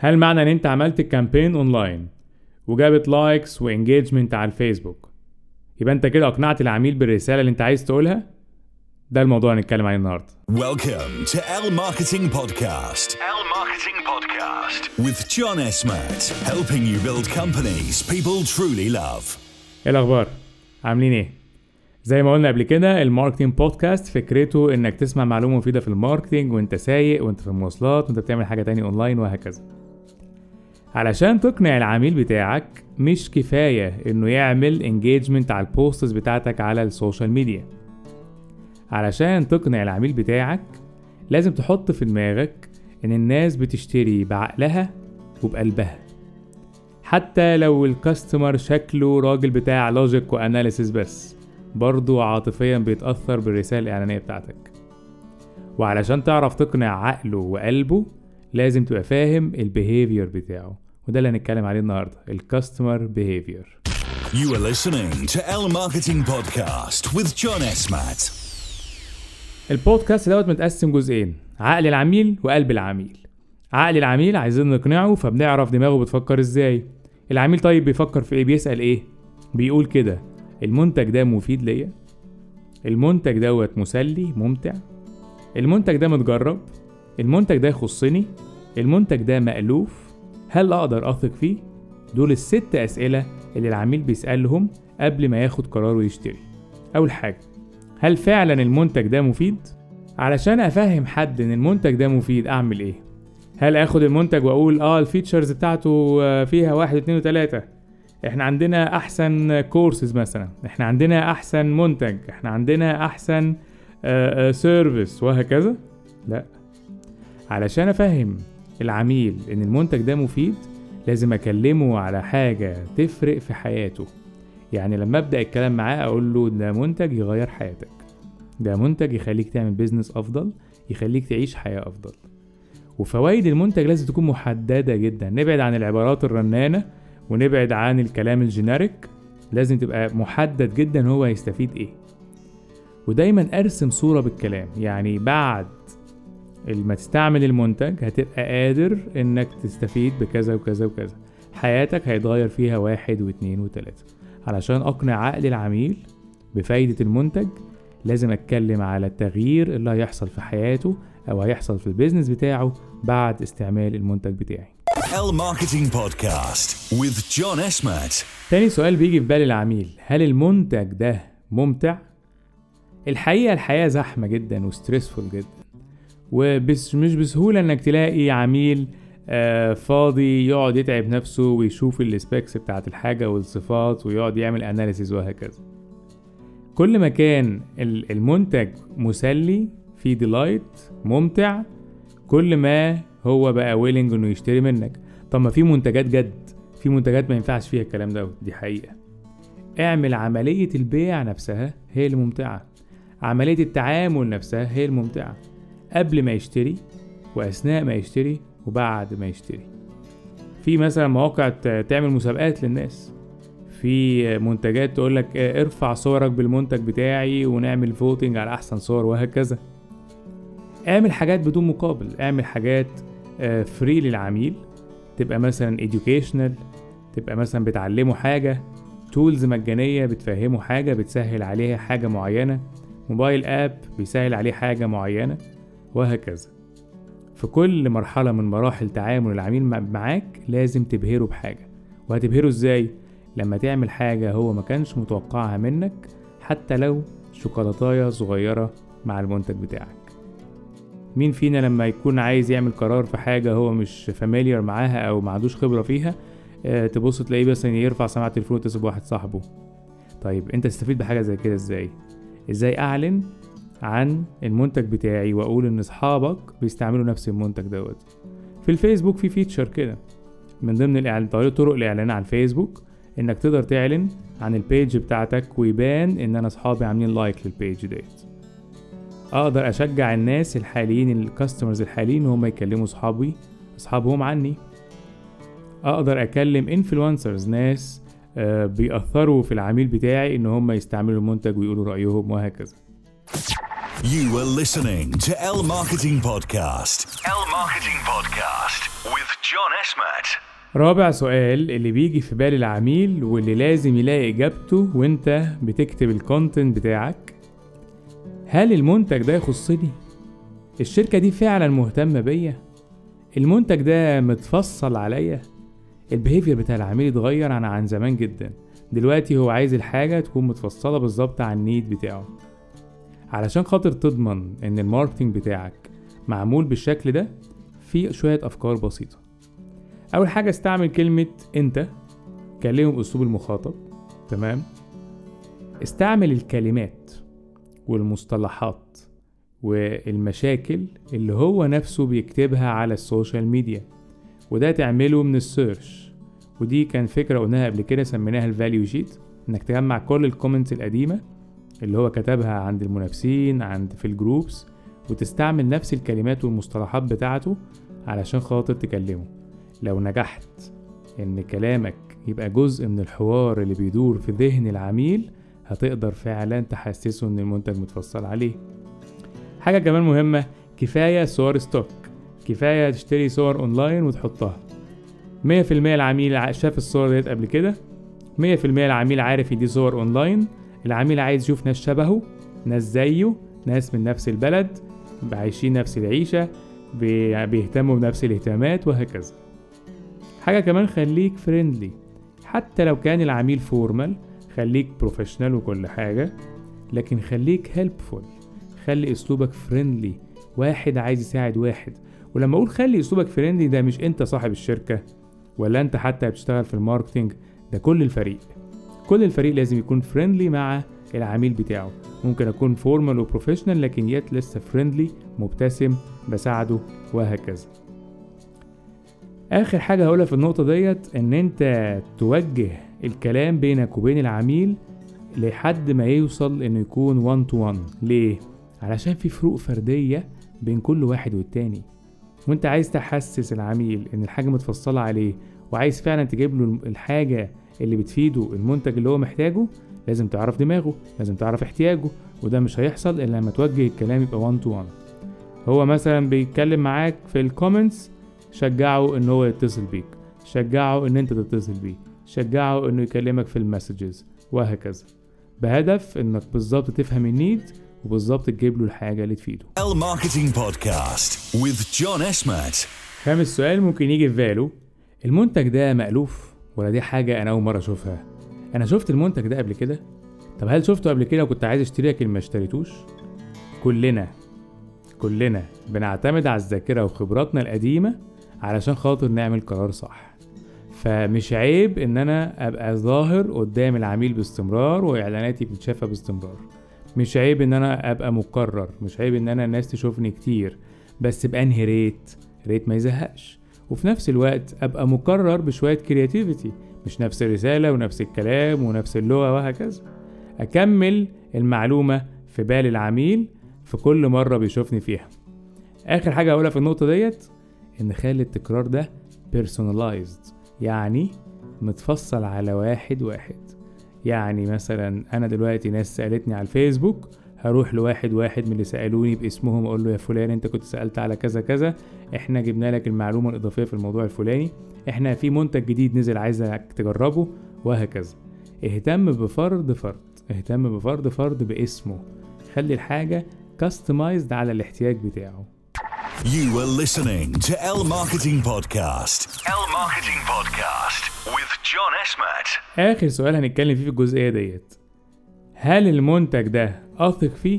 هل معنى ان انت عملت الكامبين اونلاين وجابت لايكس وانجيجمنت على الفيسبوك يبقى انت كده اقنعت العميل بالرساله اللي انت عايز تقولها ده الموضوع اللي هنتكلم عليه النهارده Welcome to L Marketing Podcast. L Marketing Podcast. With John Esmat, helping you build companies people truly love. ايه الاخبار عاملين ايه زي ما قلنا قبل كده الماركتنج بودكاست فكرته انك تسمع معلومه مفيده في الماركتنج وانت سايق وانت في المواصلات وانت بتعمل حاجه تاني اونلاين وهكذا علشان تقنع العميل بتاعك مش كفايه انه يعمل انجيجمنت على البوستس بتاعتك على السوشيال ميديا علشان تقنع العميل بتاعك لازم تحط في دماغك ان الناس بتشتري بعقلها وبقلبها حتى لو الكاستمر شكله راجل بتاع لوجيك واناليسيس بس برضه عاطفيا بيتأثر بالرسالة الإعلانية بتاعتك وعلشان تعرف تقنع عقله وقلبه لازم تبقى فاهم البيهيفير بتاعه وده اللي هنتكلم عليه النهارده الكاستمر بيهيفير You are listening to L Marketing Podcast with John Esmat. البودكاست دوت متقسم جزئين عقل العميل وقلب العميل عقل العميل عايزين نقنعه فبنعرف دماغه بتفكر ازاي العميل طيب بيفكر في ايه بيسأل ايه بيقول كده المنتج ده مفيد ليا المنتج دوت مسلي ممتع المنتج ده متجرب المنتج ده يخصني المنتج ده مألوف هل اقدر اثق فيه دول الست اسئلة اللي العميل بيسألهم قبل ما ياخد قراره يشتري اول حاجة هل فعلا المنتج ده مفيد علشان افهم حد ان المنتج ده مفيد اعمل ايه هل اخد المنتج واقول اه الفيتشرز بتاعته آه، فيها واحد اتنين وتلاتة احنا عندنا احسن كورسز مثلا احنا عندنا احسن منتج احنا عندنا احسن سيرفيس وهكذا لا علشان افهم العميل ان المنتج ده مفيد لازم اكلمه على حاجة تفرق في حياته يعني لما ابدا الكلام معاه اقول له ده منتج يغير حياتك ده منتج يخليك تعمل بيزنس افضل يخليك تعيش حياة افضل وفوائد المنتج لازم تكون محددة جدا نبعد عن العبارات الرنانة ونبعد عن الكلام الجينيريك لازم تبقى محدد جدا هو هيستفيد ايه ودايما ارسم صورة بالكلام يعني بعد ما تستعمل المنتج هتبقى قادر انك تستفيد بكذا وكذا وكذا حياتك هيتغير فيها واحد واتنين وتلاتة علشان اقنع عقل العميل بفايدة المنتج لازم اتكلم على التغيير اللي هيحصل في حياته او هيحصل في البيزنس بتاعه بعد استعمال المنتج بتاعي L Marketing Podcast with John Esmat. تاني سؤال بيجي في بال العميل هل المنتج ده ممتع؟ الحقيقة الحياة زحمة جدا وستريسفول جدا وبس مش بسهولة انك تلاقي عميل آه فاضي يقعد يتعب نفسه ويشوف السبيكس بتاعت الحاجة والصفات ويقعد يعمل اناليسيز وهكذا كل ما كان ال- المنتج مسلي فيه ديلايت ممتع كل ما هو بقى ويلنج انه يشتري منك طب ما في منتجات جد في منتجات ما ينفعش فيها الكلام ده دي حقيقة اعمل عملية البيع نفسها هي الممتعة عملية التعامل نفسها هي الممتعة قبل ما يشتري وأثناء ما يشتري وبعد ما يشتري في مثلا مواقع ت- تعمل مسابقات للناس في منتجات تقول لك ارفع صورك بالمنتج بتاعي ونعمل فوتنج على احسن صور وهكذا اعمل حاجات بدون مقابل اعمل حاجات فري للعميل تبقى مثلا educational تبقى مثلا بتعلمه حاجة تولز مجانية بتفهمه حاجة بتسهل عليها حاجة معينة موبايل اب بيسهل عليه حاجة معينة وهكذا في كل مرحلة من مراحل تعامل العميل مع- معاك لازم تبهره بحاجة وهتبهره ازاي لما تعمل حاجة هو ما كانش متوقعها منك حتى لو شوكولاتاية صغيرة مع المنتج بتاعك مين فينا لما يكون عايز يعمل قرار في حاجة هو مش فاميليار معاها أو ما عندوش خبرة فيها آه، تبص تلاقيه مثلا يرفع سماعة التليفون ويتصل بواحد صاحبه طيب انت تستفيد بحاجة زي كده ازاي ازاي اعلن عن المنتج بتاعي واقول ان اصحابك بيستعملوا نفس المنتج دوت في الفيسبوك في فيتشر كده من ضمن الاعلان طريقة طرق الاعلان على الفيسبوك انك تقدر تعلن عن البيج بتاعتك ويبان ان انا اصحابي عاملين لايك للبيج ديت اقدر اشجع الناس الحاليين الكاستمرز الحاليين هم يكلموا اصحابي اصحابهم عني اقدر اكلم انفلونسرز ناس آه، بيأثروا في العميل بتاعي ان هم يستعملوا المنتج ويقولوا رأيهم وهكذا You were listening to L Marketing Podcast. L Marketing Podcast with John Esmat. رابع سؤال اللي بيجي في بال العميل واللي لازم يلاقي اجابته وانت بتكتب الكونتنت بتاعك هل المنتج ده يخصني الشركة دي فعلا مهتمة بيا المنتج ده متفصل عليا البيهيفير بتاع العميل اتغير عن عن زمان جدا دلوقتي هو عايز الحاجة تكون متفصلة بالظبط على النيد بتاعه علشان خاطر تضمن ان الماركتينج بتاعك معمول بالشكل ده في شوية افكار بسيطة اول حاجة استعمل كلمة انت كلمه باسلوب المخاطب تمام استعمل الكلمات والمصطلحات والمشاكل اللي هو نفسه بيكتبها على السوشيال ميديا وده تعمله من السيرش ودي كان فكرة قلناها قبل كده سميناها الفاليو شيت انك تجمع كل الكومنتس القديمة اللي هو كتبها عند المنافسين عند في الجروبس وتستعمل نفس الكلمات والمصطلحات بتاعته علشان خاطر تكلمه لو نجحت ان كلامك يبقى جزء من الحوار اللي بيدور في ذهن العميل هتقدر فعلا تحسسه ان المنتج متفصل عليه حاجة كمان مهمة كفاية صور ستوك كفاية تشتري صور اونلاين وتحطها مية في المية العميل ع- شاف الصور ديت قبل كده مية في المية العميل عارف دي صور اونلاين العميل عايز يشوف ناس شبهه ناس زيه ناس من نفس البلد عايشين نفس العيشة بي- بيهتموا بنفس الاهتمامات وهكذا حاجة كمان خليك فريندلي حتى لو كان العميل فورمال خليك بروفيشنال وكل حاجة لكن خليك هيلبفول خلي اسلوبك فريندلي واحد عايز يساعد واحد ولما اقول خلي اسلوبك فريندلي ده مش انت صاحب الشركة ولا انت حتى بتشتغل في الماركتينج ده كل الفريق كل الفريق لازم يكون فريندلي مع العميل بتاعه ممكن اكون فورمال وبروفيشنال لكن يت لسه فريندلي مبتسم بساعده وهكذا اخر حاجه هقولها في النقطه ديت ان انت توجه الكلام بينك وبين العميل لحد ما يوصل انه يكون 1 تو 1 ليه علشان في فروق فرديه بين كل واحد والتاني وانت عايز تحسس العميل ان الحاجه متفصله عليه وعايز فعلا تجيب له الحاجه اللي بتفيده المنتج اللي هو محتاجه لازم تعرف دماغه لازم تعرف احتياجه وده مش هيحصل الا لما توجه الكلام يبقى 1 تو 1 هو مثلا بيتكلم معاك في الكومنتس شجعه ان هو يتصل بيك شجعه ان انت تتصل بيه شجعه انه يكلمك في المسجز وهكذا بهدف انك بالظبط تفهم النيد وبالظبط تجيب له الحاجه اللي تفيده L Marketing Podcast with John Esmat. خامس سؤال ممكن يجي في باله المنتج ده مألوف ولا دي حاجة أنا أول مرة أشوفها أنا شفت المنتج ده قبل كده طب هل شفته قبل كده وكنت عايز أشتريه لكن ما اشتريتوش كلنا كلنا بنعتمد على الذاكرة وخبراتنا القديمة علشان خاطر نعمل قرار صح فمش عيب ان انا ابقى ظاهر قدام العميل باستمرار واعلاناتي بتتشافى باستمرار مش عيب ان انا ابقى مكرر مش عيب ان انا الناس تشوفني كتير بس بانهي ريت ريت ما يزهقش وفي نفس الوقت ابقى مكرر بشويه كرياتيفيتي مش نفس الرساله ونفس الكلام ونفس اللغه وهكذا اكمل المعلومه في بال العميل في كل مره بيشوفني فيها اخر حاجه اقولها في النقطه ديت ان خلي التكرار ده personalized يعني متفصل على واحد واحد يعني مثلا انا دلوقتي ناس سالتني على الفيسبوك هروح لواحد واحد من اللي سالوني باسمهم اقول له يا فلان انت كنت سالت على كذا كذا احنا جبنا لك المعلومه الاضافيه في الموضوع الفلاني احنا في منتج جديد نزل عايزك تجربه وهكذا اهتم بفرد فرد اهتم بفرد فرد باسمه خلي الحاجه كاستمايزد على الاحتياج بتاعه You were listening to L Marketing Podcast. L Marketing Podcast with John Esmat. اخر سؤال هنتكلم فيه في الجزئيه ديت هل المنتج ده اثق فيه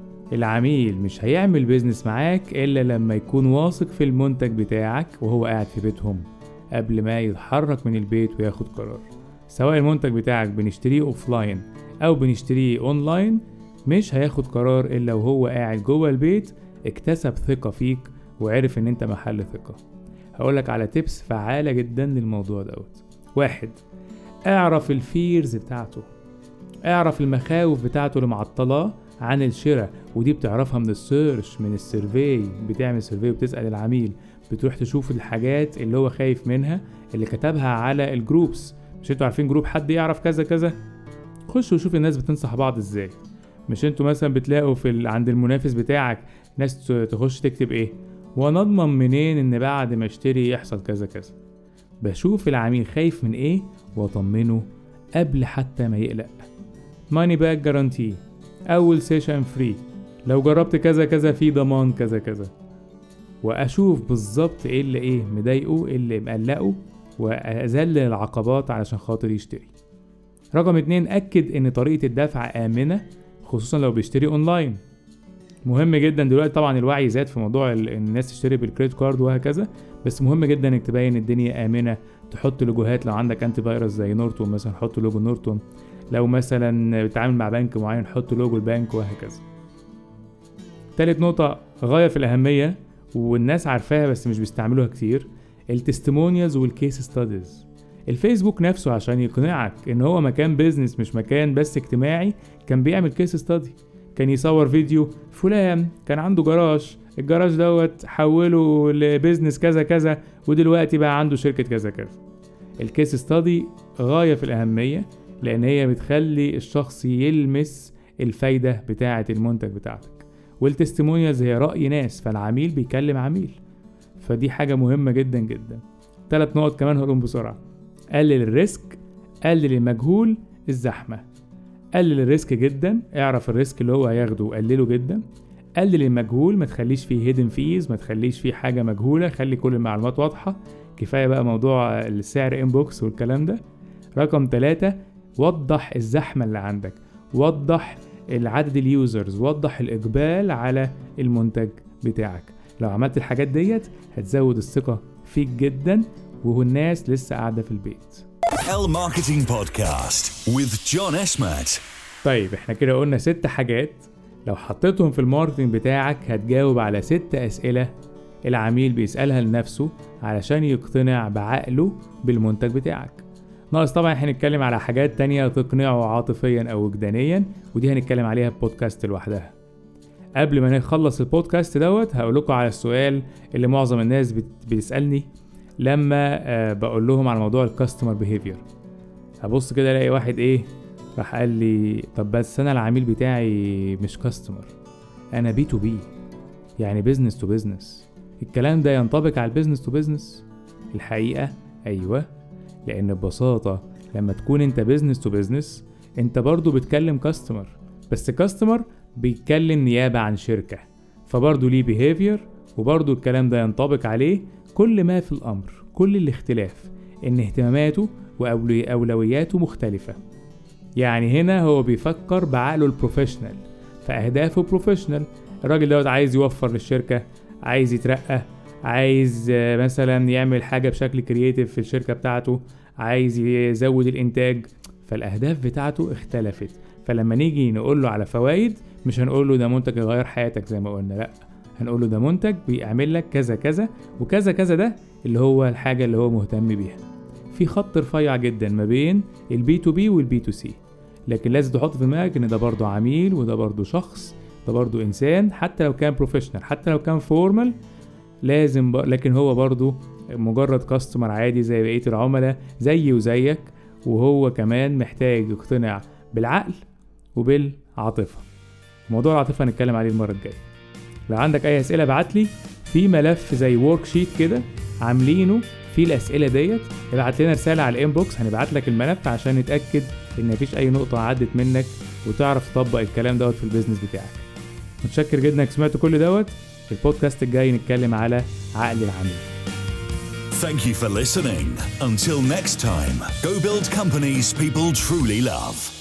العميل مش هيعمل بيزنس معاك الا لما يكون واثق في المنتج بتاعك وهو قاعد في بيتهم قبل ما يتحرك من البيت وياخد قرار سواء المنتج بتاعك بنشتريه اوفلاين او بنشتريه اونلاين مش هياخد قرار الا وهو قاعد جوه البيت اكتسب ثقة فيك وعرف ان انت محل ثقة هقولك على تيبس فعالة جدا للموضوع دوت واحد اعرف الفيرز بتاعته اعرف المخاوف بتاعته اللي معطلاه عن الشراء ودي بتعرفها من السيرش من السيرفي بتعمل سيرفي وبتسأل العميل بتروح تشوف الحاجات اللي هو خايف منها اللي كتبها على الجروبس مش انتوا عارفين جروب حد يعرف كذا كذا خشوا وشوف الناس بتنصح بعض ازاي مش انتوا مثلا بتلاقوا في ال... عند المنافس بتاعك ناس ت- تخش تكتب ايه وانا اضمن منين ان بعد ما اشتري يحصل كذا كذا بشوف العميل خايف من ايه واطمنه قبل حتى ما يقلق ماني باك جارانتي اول سيشن فري لو جربت كذا كذا في ضمان كذا كذا واشوف بالظبط ايه اللي ايه مضايقه ايه اللي مقلقه واذلل العقبات علشان خاطر يشتري رقم اتنين اكد ان طريقة الدفع امنة خصوصا لو بيشتري اونلاين مهم جدا دلوقتي طبعا الوعي زاد في موضوع ال- إن الناس تشتري بالكريدت كارد وهكذا بس مهم جدا انك تبين الدنيا امنه تحط لوجوهات لو عندك انتي فيروس زي نورتون مثلا حط لوجو نورتون لو مثلا بتتعامل مع بنك معين حط لوجو البنك وهكذا تالت نقطة غاية في الأهمية والناس عارفاها بس مش بيستعملوها كتير التستمونيالز والكيس ستاديز الفيسبوك نفسه عشان يقنعك ان هو مكان بيزنس مش مكان بس اجتماعي كان بيعمل كيس ستادي كان يصور فيديو فلان كان عنده جراج الجراج دوت حوله لبيزنس كذا كذا ودلوقتي بقى عنده شركة كذا كذا الكيس ستادي غاية في الأهمية لأن هي بتخلي الشخص يلمس الفايدة بتاعة المنتج بتاعتك والتستمونيالز هي رأي ناس فالعميل بيكلم عميل فدي حاجة مهمة جدا جدا ثلاث نقط كمان هقولهم بسرعة قلل الريسك قلل المجهول الزحمة قلل الريسك جدا اعرف الريسك اللي هو هياخده وقلله جدا قلل المجهول ما تخليش فيه هيدن فيز ما تخليش فيه حاجة مجهولة خلي كل المعلومات واضحة كفاية بقى موضوع السعر انبوكس والكلام ده رقم ثلاثة وضح الزحمة اللي عندك وضح العدد اليوزرز وضح الإقبال على المنتج بتاعك لو عملت الحاجات ديت هتزود الثقة فيك جدا وهو الناس لسه قاعدة في البيت L Marketing Podcast with John Esmat. طيب احنا كده قلنا ست حاجات لو حطيتهم في الماركتنج بتاعك هتجاوب على ست أسئلة العميل بيسألها لنفسه علشان يقتنع بعقله بالمنتج بتاعك ناقص طبعا احنا هنتكلم على حاجات تانية تقنعه عاطفيا أو وجدانيا ودي هنتكلم عليها في بودكاست لوحدها قبل ما نخلص البودكاست دوت هقول لكم على السؤال اللي معظم الناس بت- بتسألني لما آه، بقول لهم على موضوع الكاستمر بيهيفير هبص كده الاقي واحد ايه راح قال لي طب بس انا العميل بتاعي مش كاستمر انا بي تو بي يعني بيزنس تو بيزنس الكلام ده ينطبق على البيزنس تو بيزنس الحقيقة ايوه لان ببساطة لما تكون انت بيزنس تو بيزنس انت برضو بتكلم كاستمر بس كاستمر بيتكلم نيابة عن شركة فبرضو ليه بيهيفير وبرضو الكلام ده ينطبق عليه كل ما في الأمر كل الاختلاف إن اهتماماته وأولوياته مختلفة يعني هنا هو بيفكر بعقله البروفيشنال فأهدافه بروفيشنال الراجل دوت عايز يوفر للشركة عايز يترقى عايز آه، مثلا يعمل حاجة بشكل كرييتيف في الشركة بتاعته عايز يزود الإنتاج فالأهداف بتاعته اختلفت فلما نيجي نقول له على فوائد مش هنقول له ده منتج يغير حياتك زي ما قلنا لا هنقول له ده منتج بيعمل لك كذا كذا وكذا كذا ده اللي هو الحاجة اللي هو مهتم بيها في خط رفيع جدا ما بين البي تو بي والبي تو سي لكن لازم تحط في دماغك ان ده برضه عميل وده برضه شخص ده برضه انسان حتى لو كان بروفيشنال حتى لو كان فورمال لازم ب... لكن هو برضه مجرد كاستمر عادي زي بقيه العملاء زيي وزيك وهو كمان محتاج يقتنع بالعقل وبالعاطفه موضوع العاطفه هنتكلم عليه المره الجايه لو عندك اي اسئله ابعت لي في ملف زي ورك شيت كده عاملينه فيه الاسئله ديت ابعت لنا رساله على الانبوكس هنبعت لك الملف عشان نتاكد ان مفيش اي نقطه عدت منك وتعرف تطبق الكلام دوت في البيزنس بتاعك متشكر جدا انك سمعت كل دوت البودكاست الجاي نتكلم على عقل العميل Thank you for listening. Until next time, go build companies people truly love.